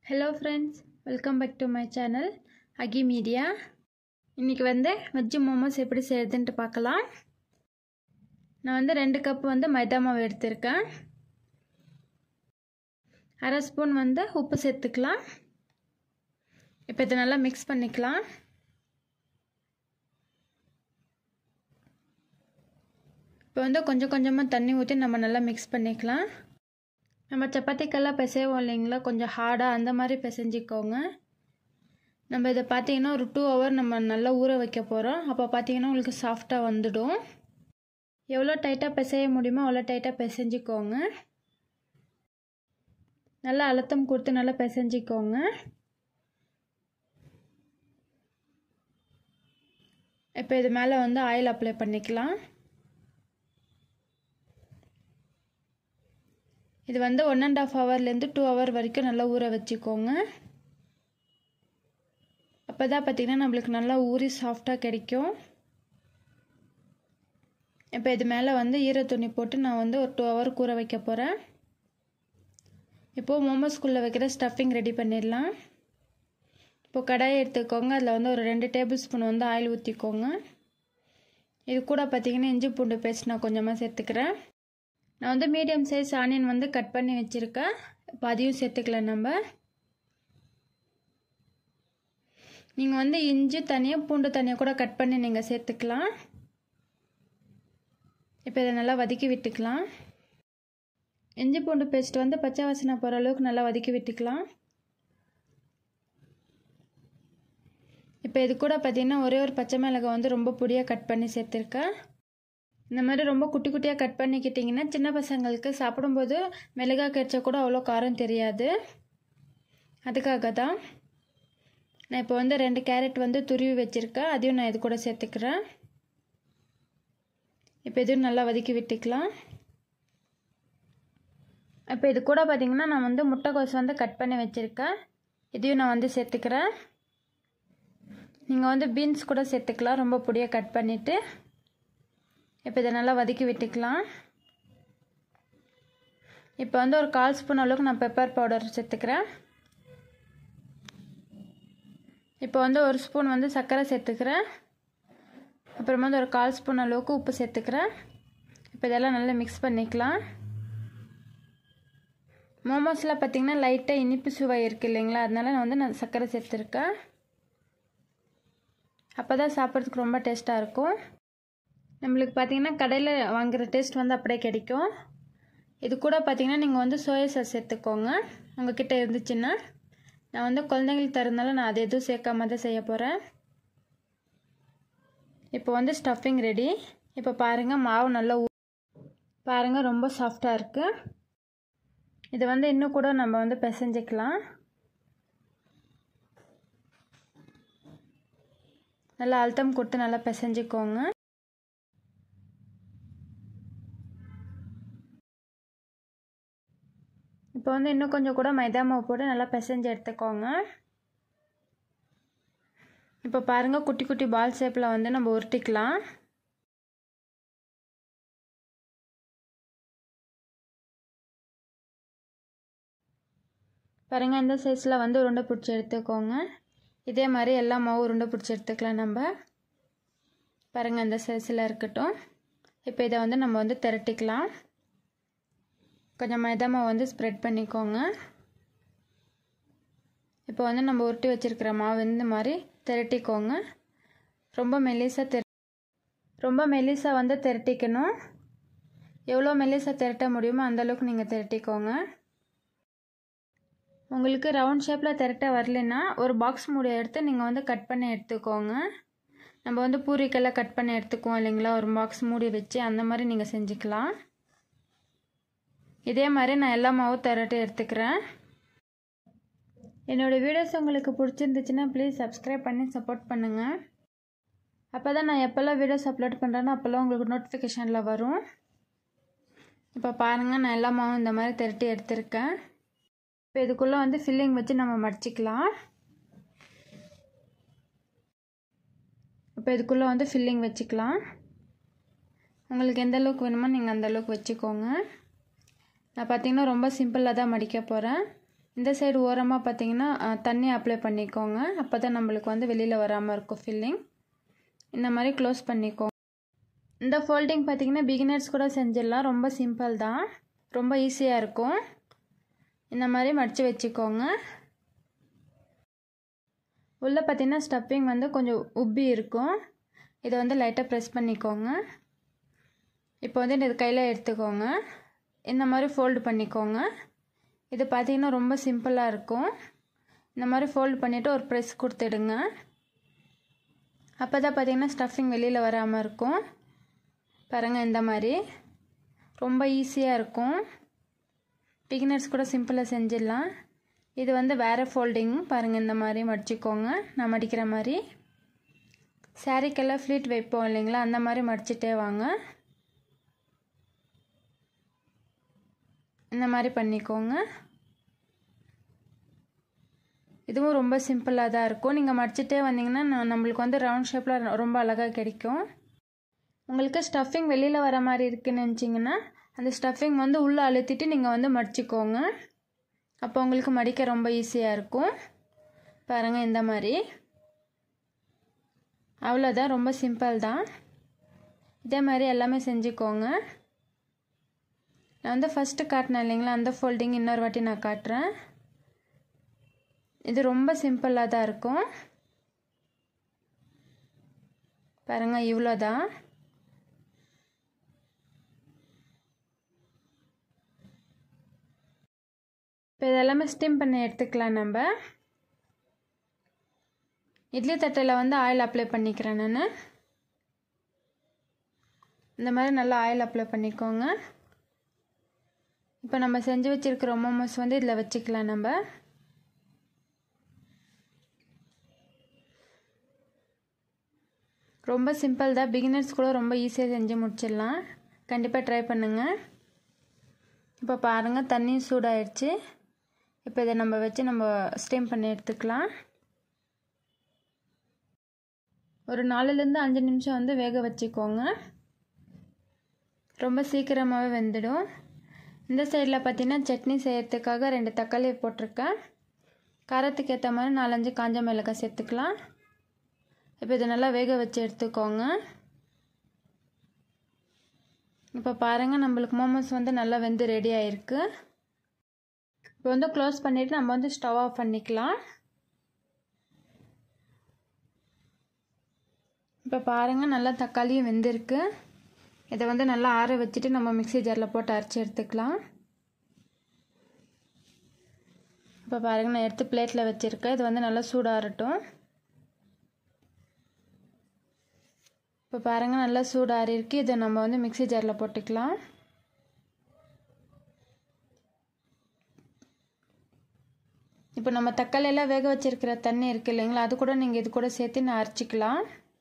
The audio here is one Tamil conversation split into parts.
hello friends welcome back to my channel Aki media இன்றைக்கி வந்து வெஜ்ஜு மோமோஸ் எப்படி செய்யுதுன்ட்டு பார்க்கலாம் நான் வந்து ரெண்டு கப் வந்து மைதா மாவு எடுத்திருக்கேன் அரை ஸ்பூன் வந்து உப்பு சேர்த்துக்கலாம் இப்போ இதை நல்லா மிக்ஸ் பண்ணிக்கலாம் இப்போ வந்து கொஞ்சம் கொஞ்சமாக தண்ணி ஊற்றி நம்ம நல்லா மிக்ஸ் பண்ணிக்கலாம் நம்ம சப்பாத்திக்கெல்லாம் பிசைவோம் இல்லைங்களா கொஞ்சம் ஹார்டாக அந்த மாதிரி பிசைஞ்சிக்கோங்க நம்ம இதை பார்த்தீங்கன்னா ஒரு டூ ஹவர் நம்ம நல்லா ஊற வைக்க போகிறோம் அப்போ பார்த்தீங்கன்னா உங்களுக்கு சாஃப்டாக வந்துடும் எவ்வளோ டைட்டாக பிசைய முடியுமோ அவ்வளோ டைட்டாக பிசைஞ்சிக்கோங்க நல்லா அழுத்தம் கொடுத்து நல்லா பிசைஞ்சிக்கோங்க இப்போ இது மேலே வந்து ஆயில் அப்ளை பண்ணிக்கலாம் இது வந்து ஒன் அண்ட் ஆஃப் ஹவர்லேருந்து டூ ஹவர் வரைக்கும் நல்லா ஊற வச்சுக்கோங்க அப்போ தான் பார்த்திங்கன்னா நம்மளுக்கு நல்லா ஊறி சாஃப்டாக கிடைக்கும் இப்போ இது மேலே வந்து ஈர துணி போட்டு நான் வந்து ஒரு டூ ஹவர் ஊற வைக்க போகிறேன் இப்போது மோமோஸ்குள்ளே வைக்கிற ஸ்டஃபிங் ரெடி பண்ணிடலாம் இப்போது கடாயை எடுத்துக்கோங்க அதில் வந்து ஒரு ரெண்டு டேபிள் ஸ்பூன் வந்து ஆயில் ஊற்றிக்கோங்க இது கூட பார்த்திங்கன்னா இஞ்சி பூண்டு பேஸ்ட் நான் கொஞ்சமாக சேர்த்துக்கிறேன் நான் வந்து மீடியம் சைஸ் ஆனியன் வந்து கட் பண்ணி வச்சுருக்கேன் இப்போ அதையும் சேர்த்துக்கலாம் நம்ம நீங்கள் வந்து இஞ்சி தனியாக பூண்டு தனியாக கூட கட் பண்ணி நீங்கள் சேர்த்துக்கலாம் இப்போ இதை நல்லா வதக்கி விட்டுக்கலாம் இஞ்சி பூண்டு பேஸ்ட் வந்து பச்சை வாசனை போகிற அளவுக்கு நல்லா வதக்கி விட்டுக்கலாம் இப்போ இது கூட பார்த்திங்கன்னா ஒரே ஒரு பச்சை மிளகாய் வந்து ரொம்ப பொடியாக கட் பண்ணி சேர்த்துருக்கேன் இந்த மாதிரி ரொம்ப குட்டி குட்டியாக கட் பண்ணிக்கிட்டிங்கன்னா சின்ன பசங்களுக்கு சாப்பிடும்போது மிளகாய் கடிச்சா கூட அவ்வளோ காரம் தெரியாது அதுக்காக தான் நான் இப்போ வந்து ரெண்டு கேரட் வந்து துருவி வச்சுருக்கேன் அதையும் நான் இது கூட சேர்த்துக்கிறேன் இப்போ இதுவும் நல்லா வதக்கி விட்டுக்கலாம் இப்போ இது கூட பார்த்திங்கன்னா நான் வந்து முட்டைக்கோஸ் வந்து கட் பண்ணி வச்சுருக்கேன் இதையும் நான் வந்து சேர்த்துக்கிறேன் நீங்கள் வந்து பீன்ஸ் கூட சேர்த்துக்கலாம் ரொம்ப பொடியாக கட் பண்ணிவிட்டு இப்போ இதை நல்லா வதக்கி விட்டுக்கலாம் இப்போ வந்து ஒரு கால் ஸ்பூன் அளவுக்கு நான் பெப்பர் பவுடர் சேர்த்துக்கிறேன் இப்போ வந்து ஒரு ஸ்பூன் வந்து சர்க்கரை சேர்த்துக்கிறேன் அப்புறமா வந்து ஒரு கால் ஸ்பூன் அளவுக்கு உப்பு சேர்த்துக்கிறேன் இப்போ இதெல்லாம் நல்லா மிக்ஸ் பண்ணிக்கலாம் மோமோஸில் பார்த்திங்கன்னா லைட்டாக இனிப்பு சுவை இருக்குது இல்லைங்களா அதனால நான் வந்து நான் சர்க்கரை சேர்த்துருக்கேன் அப்போ தான் சாப்பிட்றதுக்கு ரொம்ப டேஸ்ட்டாக இருக்கும் நம்மளுக்கு பார்த்தீங்கன்னா கடையில் வாங்குகிற டேஸ்ட் வந்து அப்படியே கிடைக்கும் இது கூட பார்த்தீங்கன்னா நீங்கள் வந்து சோயா சாஸ் சேர்த்துக்கோங்க உங்ககிட்ட இருந்துச்சுன்னா நான் வந்து குழந்தைங்களுக்கு தரதுனால நான் அது எதுவும் சேர்க்காம தான் செய்ய போகிறேன் இப்போ வந்து ஸ்டஃபிங் ரெடி இப்போ பாருங்கள் மாவு நல்லா பாருங்கள் ரொம்ப சாஃப்டாக இருக்குது இது வந்து இன்னும் கூட நம்ம வந்து பிசைஞ்சிக்கலாம் நல்லா அழுத்தம் கொடுத்து நல்லா பிசைஞ்சிக்கோங்க இப்போ வந்து இன்னும் கொஞ்சம் கூட மைதா மாவு போட்டு நல்லா பிசைஞ்சு எடுத்துக்கோங்க இப்போ பாருங்கள் குட்டி குட்டி பால் ஷேப்பில் வந்து நம்ம உருட்டிக்கலாம் பாருங்கள் இந்த சைஸில் வந்து உருண்டை பிடிச்சி எடுத்துக்கோங்க இதே மாதிரி எல்லா மாவும் உருண்டை பிடிச்சி எடுத்துக்கலாம் நம்ம பாருங்கள் இந்த சைஸில் இருக்கட்டும் இப்போ இதை வந்து நம்ம வந்து திரட்டிக்கலாம் கொஞ்சம் மைதா மாவு வந்து ஸ்ப்ரெட் பண்ணிக்கோங்க இப்போ வந்து நம்ம உருட்டி வச்சுருக்கிற மாவு இந்த மாதிரி திரட்டிக்கோங்க ரொம்ப மெல்லிசாக திர ரொம்ப மெல்லிசாக வந்து திரட்டிக்கணும் எவ்வளோ மெல்லிசாக திரட்ட முடியுமோ அந்தளவுக்கு நீங்கள் திரட்டிக்கோங்க உங்களுக்கு ரவுண்ட் ஷேப்பில் திரட்ட வரலன்னா ஒரு பாக்ஸ் மூடி எடுத்து நீங்கள் வந்து கட் பண்ணி எடுத்துக்கோங்க நம்ம வந்து பூரிக்கெல்லாம் கட் பண்ணி எடுத்துக்குவோம் இல்லைங்களா ஒரு பாக்ஸ் மூடி வச்சு அந்த மாதிரி நீங்கள் செஞ்சுக்கலாம் இதே மாதிரி நான் எல்லா மாவும் திரட்டி எடுத்துக்கிறேன் என்னோடய வீடியோஸ் உங்களுக்கு பிடிச்சிருந்துச்சுன்னா ப்ளீஸ் சப்ஸ்கிரைப் பண்ணி சப்போர்ட் பண்ணுங்கள் அப்போ தான் நான் எப்போல்லாம் வீடியோஸ் அப்லோட் பண்ணுறேனோ அப்போல்லாம் உங்களுக்கு நோட்டிஃபிகேஷனில் வரும் இப்போ பாருங்கள் நான் எல்லா மாவும் இந்த மாதிரி திரட்டி எடுத்திருக்கேன் இப்போ இதுக்குள்ளே வந்து ஃபில்லிங் வச்சு நம்ம மடிச்சிக்கலாம் இப்போ இதுக்குள்ளே வந்து ஃபில்லிங் வச்சுக்கலாம் உங்களுக்கு எந்த அளவுக்கு வேணுமோ நீங்கள் அந்த அளவுக்கு வச்சுக்கோங்க நான் பார்த்திங்கன்னா ரொம்ப சிம்பிளாக தான் மடிக்க போகிறேன் இந்த சைடு ஓரமாக பார்த்தீங்கன்னா தண்ணி அப்ளை பண்ணிக்கோங்க அப்போ தான் நம்மளுக்கு வந்து வெளியில் வராமல் இருக்கும் ஃபில்லிங் இந்த மாதிரி க்ளோஸ் பண்ணிக்கோங்க இந்த ஃபோல்டிங் பார்த்தீங்கன்னா பிகினர்ஸ் கூட செஞ்சிடலாம் ரொம்ப சிம்பிள் தான் ரொம்ப ஈஸியாக இருக்கும் இந்த மாதிரி மடித்து வச்சுக்கோங்க உள்ளே பார்த்தீங்கன்னா ஸ்டஃப்பிங் வந்து கொஞ்சம் உப்பி இருக்கும் இதை வந்து லைட்டாக ப்ரெஸ் பண்ணிக்கோங்க இப்போ வந்து இது கையில் எடுத்துக்கோங்க இந்த மாதிரி ஃபோல்டு பண்ணிக்கோங்க இது பார்த்தீங்கன்னா ரொம்ப சிம்பிளாக இருக்கும் இந்த மாதிரி ஃபோல்டு பண்ணிவிட்டு ஒரு ப்ரெஸ் கொடுத்துடுங்க அப்போ தான் பார்த்தீங்கன்னா ஸ்டஃபிங் வெளியில் வராமல் இருக்கும் பாருங்கள் இந்த மாதிரி ரொம்ப ஈஸியாக இருக்கும் பிகினர்ஸ் கூட சிம்பிளாக செஞ்சிடலாம் இது வந்து வேறு ஃபோல்டிங் பாருங்கள் இந்த மாதிரி மடிச்சிக்கோங்க நான் மடிக்கிற மாதிரி சாரீக்கெல்லாம் ஃப்ளீட் வைப்போம் இல்லைங்களா அந்த மாதிரி மடிச்சிட்டே வாங்க இந்த மாதிரி பண்ணிக்கோங்க இதுவும் ரொம்ப சிம்பிளாக தான் இருக்கும் நீங்கள் மடிச்சிட்டே வந்தீங்கன்னா நம்மளுக்கு வந்து ரவுண்ட் ஷேப்பில் ரொம்ப அழகாக கிடைக்கும் உங்களுக்கு ஸ்டஃபிங் வெளியில் வர மாதிரி இருக்குன்னு நினச்சிங்கன்னா அந்த ஸ்டஃபிங் வந்து உள்ளே அழுத்திட்டு நீங்கள் வந்து மடிச்சிக்கோங்க அப்போ உங்களுக்கு மடிக்க ரொம்ப ஈஸியாக இருக்கும் பாருங்கள் இந்த மாதிரி அவ்வளோதான் ரொம்ப சிம்பிள் தான் இதே மாதிரி எல்லாமே செஞ்சுக்கோங்க நான் வந்து ஃபஸ்ட்டு காட்டினேன் இல்லைங்களா அந்த ஃபோல்டிங் இன்னொரு வாட்டி நான் காட்டுறேன் இது ரொம்ப சிம்பிளாக தான் இருக்கும் பாருங்கள் இவ்வளோ தான் இப்போ இதெல்லாமே ஸ்டீம் பண்ணி எடுத்துக்கலாம் நம்ம இட்லி தட்டில் வந்து ஆயில் அப்ளை பண்ணிக்கிறேன் நான் இந்த மாதிரி நல்லா ஆயில் அப்ளை பண்ணிக்கோங்க இப்போ நம்ம செஞ்சு வச்சுருக்கிற மோமோஸ் வந்து இதில் வச்சுக்கலாம் நம்ம ரொம்ப சிம்பிள் தான் பிகினர்ஸ் கூட ரொம்ப ஈஸியாக செஞ்சு முடிச்சிடலாம் கண்டிப்பாக ட்ரை பண்ணுங்கள் இப்போ பாருங்கள் தண்ணி சூடாயிடுச்சு இப்போ இதை நம்ம வச்சு நம்ம ஸ்டீம் பண்ணி எடுத்துக்கலாம் ஒரு நாலுலேருந்து அஞ்சு நிமிஷம் வந்து வேக வச்சுக்கோங்க ரொம்ப சீக்கிரமாகவே வெந்துடும் இந்த சைடில் பார்த்தீங்கன்னா சட்னி செய்கிறதுக்காக ரெண்டு தக்காளி போட்டிருக்கேன் காரத்துக்கு ஏற்ற மாதிரி நாலஞ்சு காஞ்ச மிளகாய் சேர்த்துக்கலாம் இப்போ இதை நல்லா வேக வச்சு எடுத்துக்கோங்க இப்போ பாருங்கள் நம்மளுக்கு மோமோஸ் வந்து நல்லா வெந்து ரெடி ஆகிருக்கு இப்போ வந்து க்ளோஸ் பண்ணிவிட்டு நம்ம வந்து ஸ்டவ் ஆஃப் பண்ணிக்கலாம் இப்போ பாருங்கள் நல்லா தக்காளியும் வெந்திருக்கு இதை வந்து நல்லா ஆற வச்சுட்டு நம்ம மிக்சி ஜாரில் போட்டு அரைச்சி எடுத்துக்கலாம் இப்போ பாருங்கள் நான் எடுத்து பிளேட்டில் வச்சுருக்கேன் இது வந்து நல்லா சூடாகட்டும் இப்போ பாருங்கள் நல்லா சூடாறி இருக்குது இதை நம்ம வந்து மிக்சி ஜாரில் போட்டுக்கலாம் இப்போ நம்ம தக்காளியெல்லாம் வேக வச்சுருக்கிற தண்ணி இருக்குது இல்லைங்களா அது கூட நீங்கள் இது கூட சேர்த்து நான் அரைச்சிக்கலாம்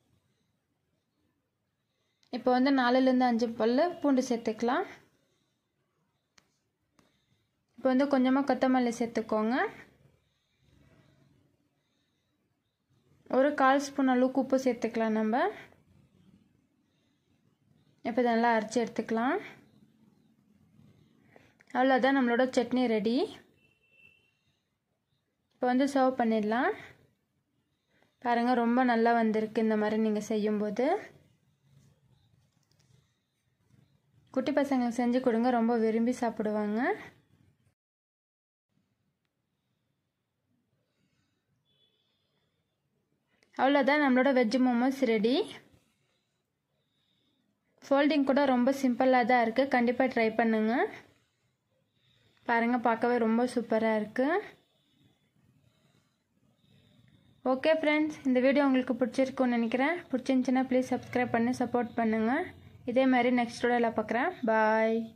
இப்போ வந்து நாலுலேருந்து அஞ்சு பல் பூண்டு சேர்த்துக்கலாம் இப்போ வந்து கொஞ்சமாக கொத்தமல்லி சேர்த்துக்கோங்க ஒரு கால் ஸ்பூன் அளவுக்கு உப்பு சேர்த்துக்கலாம் நம்ம இப்போ இதை நல்லா அரைச்சி எடுத்துக்கலாம் அவ்வளோதான் நம்மளோட சட்னி ரெடி இப்போ வந்து சர்வ் பண்ணிடலாம் பாருங்கள் ரொம்ப நல்லா வந்திருக்கு இந்த மாதிரி நீங்கள் செய்யும்போது குட்டி பசங்களுக்கு செஞ்சு கொடுங்க ரொம்ப விரும்பி சாப்பிடுவாங்க அவ்வளோதான் நம்மளோட வெஜ் மோமோஸ் ரெடி ஃபோல்டிங் கூட ரொம்ப சிம்பிளாக தான் இருக்குது கண்டிப்பாக ட்ரை பண்ணுங்கள் பாருங்கள் பார்க்கவே ரொம்ப சூப்பராக இருக்குது ஓகே ஃப்ரெண்ட்ஸ் இந்த வீடியோ உங்களுக்கு பிடிச்சிருக்குன்னு நினைக்கிறேன் பிடிச்சிருந்துச்சின்னா ப்ளீஸ் சப்ஸ்கிரைப் பண்ணி சப்போர்ட் பண்ணுங்கள் இதே மாதிரி நெக்ஸ்ட் வீடியோவில் பார்க்குறேன் பாய்